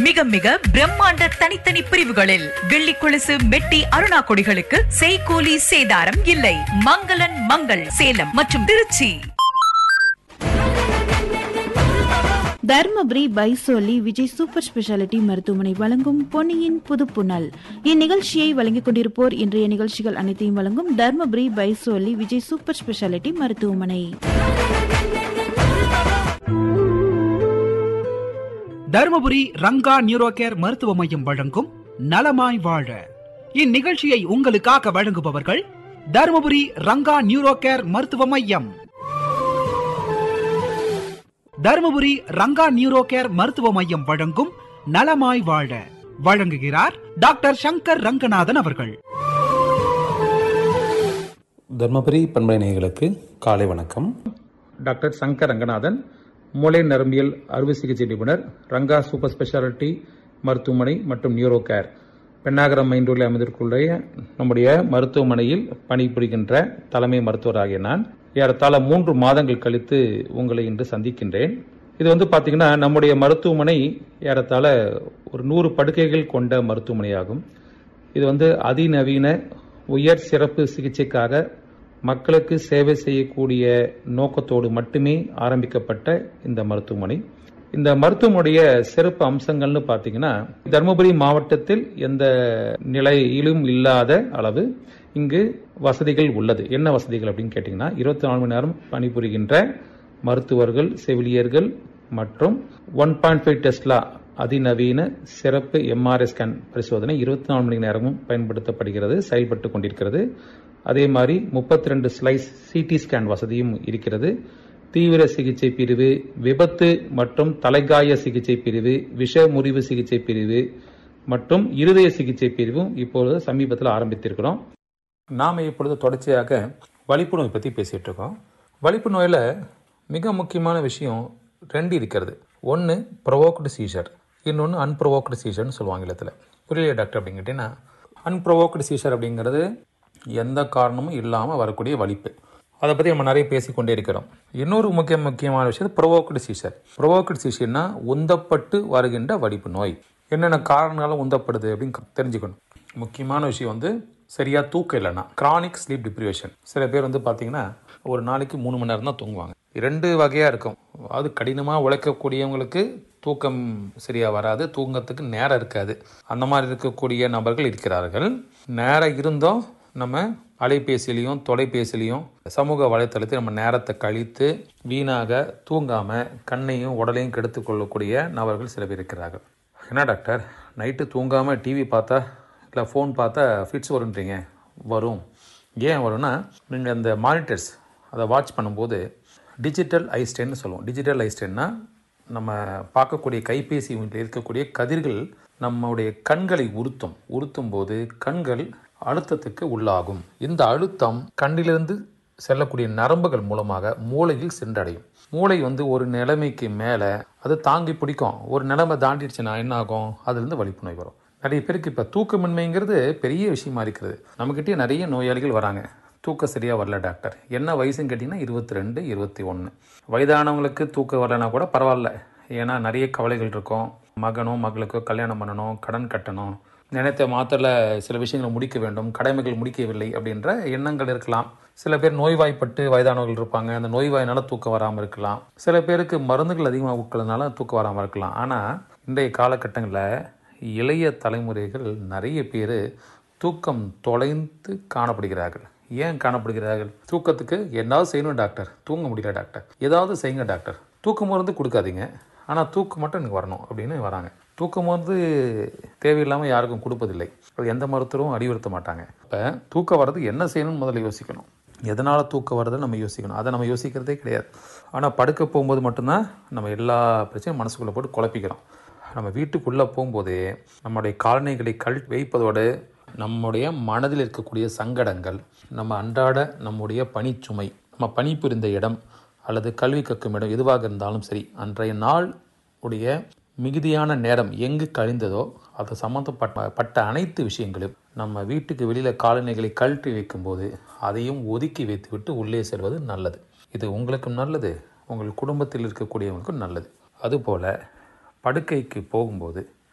மிக மிக பிரம்மாண்ட தனித்தனி பிரிவுகளில் வெள்ளி கொலுசு மெட்டி அருணா கொடிகளுக்கு செய்கூலி சேதாரம் இல்லை மங்களன் மங்கள் சேலம் மற்றும் திருச்சி தர்மபுரி பைசோலி விஜய் சூப்பர் ஸ்பெஷாலிட்டி மருத்துவமனை வழங்கும் பொன்னியின் புதுப்புணல் இந்நிகழ்ச்சியை வழங்கிக் கொண்டிருப்போர் இன்றைய நிகழ்ச்சிகள் அனைத்தையும் வழங்கும் தர்மபுரி பைசோலி விஜய் சூப்பர் ஸ்பெஷாலிட்டி மருத்துவமனை தருமபுரி ரங்கா நியூரோ கேர் மருத்துவ மையம் வழங்கும் நலமாய் வாழ இந்நிகழ்ச்சியை உங்களுக்காக வழங்குபவர்கள் தருமபுரி ரங்கா நியூரோ கேர் மருத்துவ மையம் தருமபுரி ரங்கா நியூரோ கேர் மருத்துவ மையம் வழங்கும் நலமாய் வாழ வழங்குகிறார் டாக்டர் சங்கர் ரங்கநாதன் அவர்கள் தர்மபுரி பண்பலை நேயர்களுக்கு காலை வணக்கம் டாக்டர் சங்கர் ரங்கநாதன் மூளை நரம்பியல் அறுவை சிகிச்சை நிபுணர் ரங்கா சூப்பர் ஸ்பெஷாலிட்டி மருத்துவமனை மற்றும் நியூரோ கேர் பெண்ணாகரம் மைண்டூரில் அமைந்திருக்குள்ள நம்முடைய மருத்துவமனையில் பணிபுரிகின்ற தலைமை மருத்துவராகிய நான் ஏறத்தாழ மூன்று மாதங்கள் கழித்து உங்களை இன்று சந்திக்கின்றேன் இது வந்து பார்த்தீங்கன்னா நம்முடைய மருத்துவமனை ஏறத்தாழ ஒரு நூறு படுக்கைகள் கொண்ட மருத்துவமனையாகும் இது வந்து அதிநவீன உயர் சிறப்பு சிகிச்சைக்காக மக்களுக்கு சேவை செய்யக்கூடிய நோக்கத்தோடு மட்டுமே ஆரம்பிக்கப்பட்ட இந்த மருத்துவமனை இந்த மருத்துவமனைய சிறப்பு அம்சங்கள்னு பார்த்தீங்கன்னா தருமபுரி மாவட்டத்தில் எந்த நிலையிலும் இல்லாத அளவு இங்கு வசதிகள் உள்ளது என்ன வசதிகள் அப்படின்னு கேட்டிங்கன்னா இருபத்தி நாலு மணி நேரம் பணிபுரிகின்ற மருத்துவர்கள் செவிலியர்கள் மற்றும் ஒன் பாயிண்ட் ஃபைவ் டெஸ்லா அதிநவீன சிறப்பு எம்ஆர்ஐ ஸ்கேன் பரிசோதனை இருபத்தி நாலு மணி நேரமும் பயன்படுத்தப்படுகிறது செயல்பட்டு கொண்டிருக்கிறது அதே மாதிரி முப்பத்தி ரெண்டு ஸ்லைஸ் சிடி ஸ்கேன் வசதியும் இருக்கிறது தீவிர சிகிச்சை பிரிவு விபத்து மற்றும் தலைகாய சிகிச்சை பிரிவு விஷ முறிவு சிகிச்சை பிரிவு மற்றும் இருதய சிகிச்சை பிரிவும் இப்பொழுது சமீபத்தில் ஆரம்பித்திருக்கிறோம் நாம் இப்பொழுது தொடர்ச்சியாக வலிப்பு நோய் பற்றி பேசிகிட்டு இருக்கோம் வலிப்பு நோயில் மிக முக்கியமான விஷயம் ரெண்டு இருக்கிறது ஒன்று ப்ரொவோக்டு சீஷர் இன்னொன்று அன்ப்ரொவோக்டு சீஷர்னு சொல்லுவாங்க ஆங்கிலத்தில் புரியல டாக்டர் அப்படின்னு கேட்டிங்கன்னா அன்ப்ரொவோக்டு சீஷர் அப்படிங்கிறது எந்த காரணமும் இல்லாமல் வரக்கூடிய வலிப்பு அதை பற்றி நம்ம நிறைய பேசிக்கொண்டே இருக்கிறோம் இன்னொரு முக்கிய முக்கியமான விஷயம் ப்ரொவோக்டு சீஷர் ப்ரொவோக்டு சீஷர்னா உந்தப்பட்டு வருகின்ற வலிப்பு நோய் என்னென்ன காரணங்களால உந்தப்படுது அப்படின்னு தெரிஞ்சுக்கணும் முக்கியமான விஷயம் வந்து சரியா தூக்கம் இல்லைன்னா கிரானிக் ஸ்லீப் டிப்ரிவேஷன் சில பேர் வந்து பார்த்தீங்கன்னா ஒரு நாளைக்கு மூணு மணி நேரம் தான் தூங்குவாங்க ரெண்டு வகையாக இருக்கும் அது கடினமாக உழைக்கக்கூடியவங்களுக்கு தூக்கம் சரியாக வராது தூங்கத்துக்கு நேரம் இருக்காது அந்த மாதிரி இருக்கக்கூடிய நபர்கள் இருக்கிறார்கள் நேரம் இருந்தும் நம்ம அலைபேசிலையும் தொலைபேசிலையும் சமூக வலைத்தளத்தில் நம்ம நேரத்தை கழித்து வீணாக தூங்காமல் கண்ணையும் உடலையும் கெடுத்து கொள்ளக்கூடிய நபர்கள் சில பேர் இருக்கிறார்கள் என்ன டாக்டர் நைட்டு தூங்காமல் டிவி பார்த்தா இல்லை ஃபோன் பார்த்தா ஃபிட்ஸ் வருன்றீங்க வரும் ஏன் வரும்னா நீங்கள் அந்த மானிட்டர்ஸ் அதை வாட்ச் பண்ணும்போது டிஜிட்டல் ஐஸ்டென்னு சொல்லுவோம் டிஜிட்டல் ஐஸ்டென்னா நம்ம பார்க்கக்கூடிய கைபேசி இருக்கக்கூடிய கதிர்கள் நம்முடைய கண்களை உறுத்தும் உறுத்தும் போது கண்கள் அழுத்தத்துக்கு உள்ளாகும் இந்த அழுத்தம் கண்ணிலிருந்து செல்லக்கூடிய நரம்புகள் மூலமாக மூளையில் சென்றடையும் மூளை வந்து ஒரு நிலைமைக்கு மேலே அது தாங்கி பிடிக்கும் ஒரு நிலைமை தாண்டிடுச்சுன்னா என்ன ஆகும் அதுலேருந்து வலிப்பு நோய் வரும் நிறைய பேருக்கு இப்போ தூக்கமின்மைங்கிறது பெரிய விஷயமா இருக்கிறது நம்மக்கிட்டே நிறைய நோயாளிகள் வராங்க தூக்கம் சரியாக வரல டாக்டர் என்ன வயசுன்னு கேட்டிங்கன்னா இருபத்தி ரெண்டு இருபத்தி ஒன்று வயதானவங்களுக்கு தூக்கம் வரலனா கூட பரவாயில்ல ஏன்னா நிறைய கவலைகள் இருக்கும் மகனோ மகளுக்கோ கல்யாணம் பண்ணணும் கடன் கட்டணும் நினைத்த மாத்திர சில விஷயங்களை முடிக்க வேண்டும் கடமைகள் முடிக்கவில்லை அப்படின்ற எண்ணங்கள் இருக்கலாம் சில பேர் நோய்வாய்ப்பட்டு வயதானவர்கள் இருப்பாங்க அந்த நோய்வாயினால தூக்கம் வராமல் இருக்கலாம் சில பேருக்கு மருந்துகள் அதிகமாக உட்கொள்ளனால தூக்கம் வராமல் இருக்கலாம் ஆனால் இன்றைய காலகட்டங்களில் இளைய தலைமுறைகள் நிறைய பேர் தூக்கம் தொலைந்து காணப்படுகிறார்கள் ஏன் காணப்படுகிறார்கள் தூக்கத்துக்கு என்னாவது செய்யணும் டாக்டர் தூங்க முடியல டாக்டர் ஏதாவது செய்யுங்க டாக்டர் தூக்கம் மருந்து கொடுக்காதீங்க ஆனால் தூக்கம் மட்டும் எனக்கு வரணும் அப்படின்னு வராங்க தூக்கம் மருந்து தேவையில்லாமல் யாருக்கும் கொடுப்பதில்லை அது எந்த மருத்துவரும் அறிவுறுத்த மாட்டாங்க இப்போ தூக்கம் வர்றது என்ன செய்யணும்னு முதல்ல யோசிக்கணும் எதனால் தூக்கம் வருதுன்னு நம்ம யோசிக்கணும் அதை நம்ம யோசிக்கிறதே கிடையாது ஆனால் படுக்க போகும்போது மட்டும்தான் நம்ம எல்லா பிரச்சனையும் மனசுக்குள்ளே போட்டு குழப்பிக்கிறோம் நம்ம வீட்டுக்குள்ளே போகும்போதே நம்முடைய காலணிகளை கழ் வைப்பதோடு நம்முடைய மனதில் இருக்கக்கூடிய சங்கடங்கள் நம்ம அன்றாட நம்முடைய பணிச்சுமை நம்ம பணிபுரிந்த இடம் அல்லது கல்வி கற்கும் இடம் எதுவாக இருந்தாலும் சரி அன்றைய நாள் உடைய மிகுதியான நேரம் எங்கு கழிந்ததோ அது சம்மந்தப்பட்ட பட்ட அனைத்து விஷயங்களும் நம்ம வீட்டுக்கு வெளியில் காலணிகளை கழற்றி வைக்கும்போது அதையும் ஒதுக்கி வைத்துவிட்டு உள்ளே செல்வது நல்லது இது உங்களுக்கும் நல்லது உங்கள் குடும்பத்தில் இருக்கக்கூடியவங்களுக்கும் நல்லது அதுபோல் படுக்கைக்கு போகும்போது